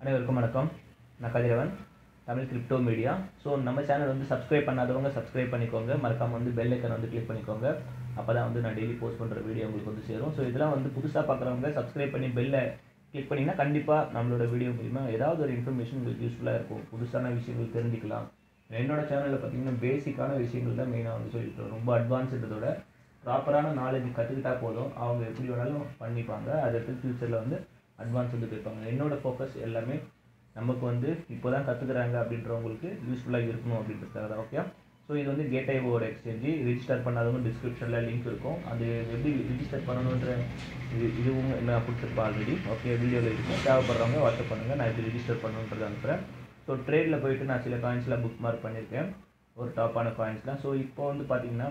அனைவருக்கும் வணக்கம் நான் Kathiravan Tamil crypto media so நம்ம சேனல் வந்து சப்ஸ்கிரைப் பண்ணாதவங்க சப்ஸ்கிரைப் பண்ணிக்கோங்க மறக்காம வந்து பெல் ஐக்கன் வந்து கிளிக் பண்ணிக்கோங்க அப்போ தான் வந்து நான் டெய்லி போஸ்ட் பண்ணுற வீடியோ உங்களுக்கு வந்து சேரும் ஸோ இதெல்லாம் வந்து புதுசாக பார்க்குறவங்க சப்ஸ்கிரைப் பண்ணி பெல்லை கிளிக் பண்ணிங்கன்னா கண்டிப்பாக நம்மளோட வீடியோ மூலிமா ஏதாவது ஒரு இன்ஃபர்மேஷன் உங்களுக்கு யூஸ்ஃபுல்லாக இருக்கும் புதுசான விஷயங்கள் தெரிஞ்சுக்கலாம் என்னோட சேனலில் பார்த்தீங்கன்னா பேசிக்கான விஷயங்கள் தான் மெயினாக வந்து சொல்லிட்டு ரொம்ப அட்வான்ஸ்ன்றதோட ப்ராப்பரான நாலேஜ் கற்றுக்கிட்டா போதும் அவங்க எப்படி வேணாலும் பண்ணிப்பாங்க அதை எடுத்து ஃப்யூச்சரில் வந்து அட்வான்ஸ் வந்து போயிருப்பாங்க என்னோட ஃபோக்கஸ் எல்லாமே நமக்கு வந்து இப்போ தான் கற்றுக்குறாங்க அப்படின்றவங்களுக்கு யூஸ்ஃபுல்லாக இருக்கணும் அப்படின்றதுக்காக தான் ஓகே ஸோ இது வந்து கேட் ஐவோட எக்ஸ்சேஞ்சு ரிஜிஸ்டர் பண்ணாதவங்க டிஸ்கிரிப்ஷனில் லிங்க் இருக்கும் அது எப்படி ரிஜிஸ்டர் பண்ணணுன்ற இது இதுவும் நான் கொடுத்துருப்பேன் ஆல்ரெடி ஓகே வீடியோவில் இருக்கும் தேவைப்படுறவங்க வாட்ஸ்அப் பண்ணுங்கள் நான் எப்படி ரிஜிஸ்டர் பண்ணணுன்றது அனுப்புகிறேன் ஸோ ட்ரேடில் போயிட்டு நான் சில காயின்ஸ்லாம் புக் மார்க் பண்ணியிருக்கேன் ஒரு டாப்பான காயின்ஸ்லாம் ஸோ இப்போ வந்து பார்த்தீங்கன்னா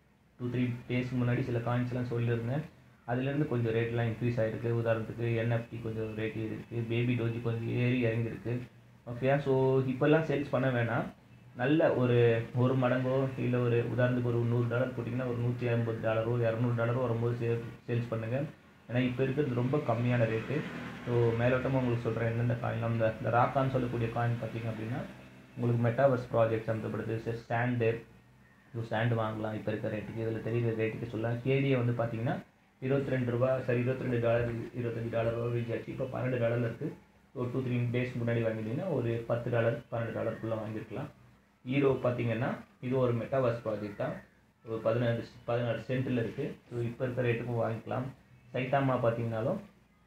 டூ த்ரீ டேஸ்க்கு முன்னாடி சில காயின்ஸ்லாம் சொல்லியிருந்தேன் அதுலேருந்து கொஞ்சம் ரேட்லாம் இன்க்ரீஸ் ஆகிருக்கு உதாரணத்துக்கு என்எஃப்டி கொஞ்சம் ரேட் இருக்குது பேபி டோஜி கொஞ்சம் ஏறி இறங்கிருக்கு ஓகே ஸோ இப்போல்லாம் சேல்ஸ் பண்ண வேணாம் நல்ல ஒரு ஒரு மடங்கோ இல்லை ஒரு உதாரணத்துக்கு ஒரு நூறு டாலர் போட்டிங்கன்னா ஒரு நூற்றி ஐம்பது டாலரோ இரநூறு டாலரோ வரும்போது சே சேல்ஸ் பண்ணுங்கள் ஏன்னா இப்போ இருக்கிறது ரொம்ப கம்மியான ரேட்டு ஸோ மேலோட்டமாக உங்களுக்கு சொல்கிறேன் எந்தெந்த காயின் இந்த இந்த ராக்கான்னு சொல்லக்கூடிய காயின் பார்த்தீங்க அப்படின்னா உங்களுக்கு மெட்டாவர்ஸ் ப்ராஜெக்ட் சம்மந்தப்படுது ஸ்டாண்டு ஸோ ஸ்டாண்டு வாங்கலாம் இப்போ இருக்கிற ரேட்டுக்கு இதில் தெரியுற ரேட்டுக்கு சொல்லலாம் கேடியை வந்து பார்த்தீங்கன்னா இருபத்தி ரெண்டு ரூபா சரி இருபத்தி ரெண்டு டாலர் இருபத்தஞ்சி டாலர் ரீச் ஆச்சு இப்போ பன்னெண்டு டாலரில் இருக்குது ஒரு டூ த்ரீ டேஸ் முன்னாடி வாங்கிட்டீங்கன்னா ஒரு பத்து டாலர் பன்னெண்டு டாலருக்குள்ளே வாங்கியிருக்கலாம் ஹீரோ பார்த்தீங்கன்னா இது ஒரு மெட்டாவர்ஸ் ப்ராஜெக்ட் தான் ஒரு பதினாறு பதினாறு சென்ட்டில் இருக்குது ஸோ இப்போ இருக்கிற ரேட்டுக்கும் வாங்கிக்கலாம் சைட்டாமா பார்த்தீங்கன்னாலும்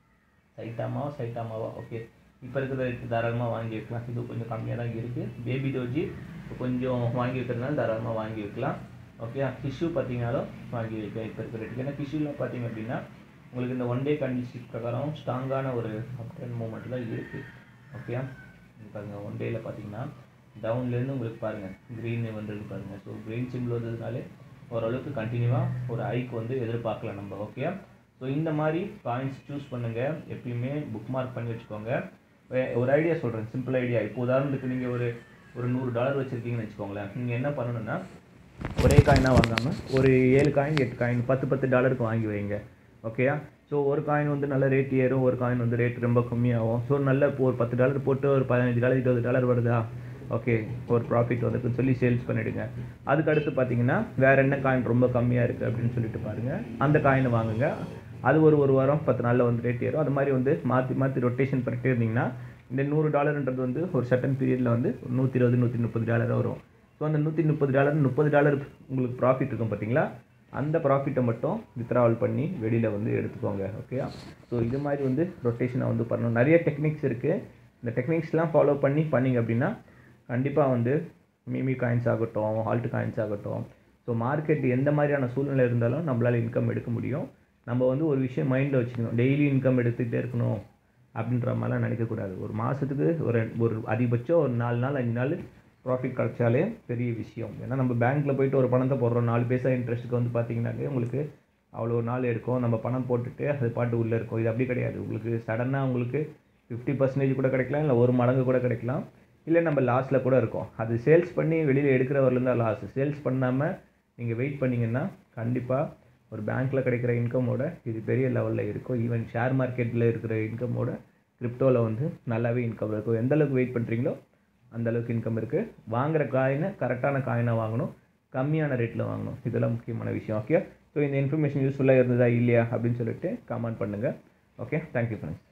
சைட்டாமா சைட்டாமாவா ஓகே இப்போ இருக்கிற ரேட்டு தாராளமாக வாங்கி வைக்கலாம் இது கொஞ்சம் கம்மியாக தான் இருக்குது பேபி டோஜி கொஞ்சம் வாங்கி வைக்கிறதுனால தாராளமாக வாங்கி வைக்கலாம் ஓகே டிஷ்யூ பார்த்தீங்கனாலும் வாங்கி வைக்கலாம் இப்போ இருக்கிற ரேட்டுக்கு ஏன்னா டிஷ்யூவில் பார்த்தீங்க அப்படின்னா உங்களுக்கு இந்த ஒன் டே கண்டிஷன் பிரகாரம் ஸ்ட்ராங்கான ஒரு அப் ட்ரெண்ட் மூமெண்ட் தான் இருக்குது ஓகே பாருங்கள் ஒன் டேயில் பார்த்தீங்கன்னா டவுன்லேருந்து உங்களுக்கு பாருங்கள் க்ரீன் வந்துருக்கு பாருங்கள் ஸோ க்ரீன் சிம்பிள் வந்ததுனாலே ஓரளவுக்கு கண்டினியூவாக ஒரு ஐக்கு வந்து எதிர்பார்க்கலாம் நம்ம ஓகே ஸோ இந்த மாதிரி காயின்ஸ் சூஸ் பண்ணுங்கள் எப்பயுமே புக் மார்க் பண்ணி வச்சுக்கோங்க ஒரு ஐடியா சொல்கிறேன் சிம்பிள் ஐடியா இப்போ உதாரணத்துக்கு நீங்கள் ஒரு ஒரு நூறு டாலர் வச்சுருக்கீங்கன்னு வச்சுக்கோங்களேன் நீங்கள் என்ன பண்ணணும்னா ஒரே காயினாக வாங்காமல் ஒரு ஏழு காயின் எட்டு காயின் பத்து பத்து டாலருக்கு வாங்கி வைங்க ஓகேயா ஸோ ஒரு காயின் வந்து நல்ல ரேட் ஏறும் ஒரு காயின் வந்து ரேட் ரொம்ப கம்மியாகும் ஸோ நல்ல இப்போ ஒரு பத்து டாலர் போட்டு ஒரு பதினஞ்சு டாலர் இருபது டாலர் வருதா ஓகே ஒரு ப்ராஃபிட் வந்துருக்குன்னு சொல்லி சேல்ஸ் பண்ணிவிடுங்க அதுக்கு அடுத்து பார்த்தீங்கன்னா வேறு என்ன காயின் ரொம்ப கம்மியாக இருக்குது அப்படின்னு சொல்லிட்டு பாருங்கள் அந்த காயினை வாங்குங்க அது ஒரு ஒரு வாரம் பத்து நாளில் வந்து ரேட் ஏறும் அது மாதிரி வந்து மாற்றி மாற்றி ரொட்டேஷன் பண்ணிட்டே இருந்தீங்கன்னா இந்த நூறு டாலர்ன்றது வந்து ஒரு சர்டன் பீரியடில் வந்து நூற்றி இருபது நூற்றி முப்பது டாலர் வரும் ஸோ அந்த நூற்றி முப்பது டாலர் முப்பது டாலர் உங்களுக்கு ப்ராஃபிட் இருக்கும் பார்த்தீங்களா அந்த ப்ராஃபிட்டை மட்டும் வித்ராவல் பண்ணி வெளியில் வந்து எடுத்துக்கோங்க ஓகேயா ஸோ இது மாதிரி வந்து ரொட்டேஷனை வந்து பண்ணணும் நிறைய டெக்னிக்ஸ் இருக்குது இந்த டெக்னிக்ஸ்லாம் ஃபாலோ பண்ணி பண்ணிங்க அப்படின்னா கண்டிப்பாக வந்து மிமி காயின்ஸ் ஆகட்டும் ஹால்ட் காயின்ஸ் ஆகட்டும் ஸோ மார்க்கெட் எந்த மாதிரியான சூழ்நிலை இருந்தாலும் நம்மளால் இன்கம் எடுக்க முடியும் நம்ம வந்து ஒரு விஷயம் மைண்டில் வச்சுக்கணும் டெய்லி இன்கம் எடுத்துக்கிட்டே இருக்கணும் அப்படின்ற மாதிரிலாம் நினைக்கக்கூடாது ஒரு மாதத்துக்கு ஒரு ஒரு அதிகபட்சம் ஒரு நாலு நாள் அஞ்சு நாள் ப்ராஃபிட் கிடச்சாலே பெரிய விஷயம் ஏன்னா நம்ம பேங்க்கில் போயிட்டு ஒரு பணத்தை போடுறோம் நாலு பைசா இன்ட்ரெஸ்ட்டுக்கு வந்து பார்த்தீங்கன்னாலே உங்களுக்கு அவ்வளோ நாள் எடுக்கும் நம்ம பணம் போட்டுட்டு அது பாட்டு உள்ளே இருக்கும் இது அப்படி கிடையாது உங்களுக்கு சடனாக உங்களுக்கு ஃபிஃப்டி பர்சன்டேஜ் கூட கிடைக்கலாம் இல்லை ஒரு மடங்கு கூட கிடைக்கலாம் இல்லை நம்ம லாஸில் கூட இருக்கும் அது சேல்ஸ் பண்ணி வெளியில் எடுக்கிறவர்லேருந்து தான் லாஸ் சேல்ஸ் பண்ணாமல் நீங்கள் வெயிட் பண்ணிங்கன்னா கண்டிப்பாக ஒரு பேங்க்கில் கிடைக்கிற இன்கமோட இது பெரிய லெவலில் இருக்கும் ஈவன் ஷேர் மார்க்கெட்டில் இருக்கிற இன்கமோட கிரிப்டோவில் வந்து நல்லாவே இன்கம் இருக்கும் எந்த அளவுக்கு வெயிட் பண்ணுறீங்களோ அந்த அளவுக்கு இன்கம் இருக்குது வாங்குகிற காயினை கரெக்டான காயினாக வாங்கணும் கம்மியான ரேட்டில் வாங்கணும் இதெல்லாம் முக்கியமான விஷயம் ஓகே ஸோ இந்த இன்ஃபர்மேஷன் யூஸ்ஃபுல்லாக இருந்ததா இல்லையா அப்படின்னு சொல்லிட்டு கமெண்ட் பண்ணுங்கள் ஓகே தேங்க்யூ ஃப்ரெண்ட்ஸ்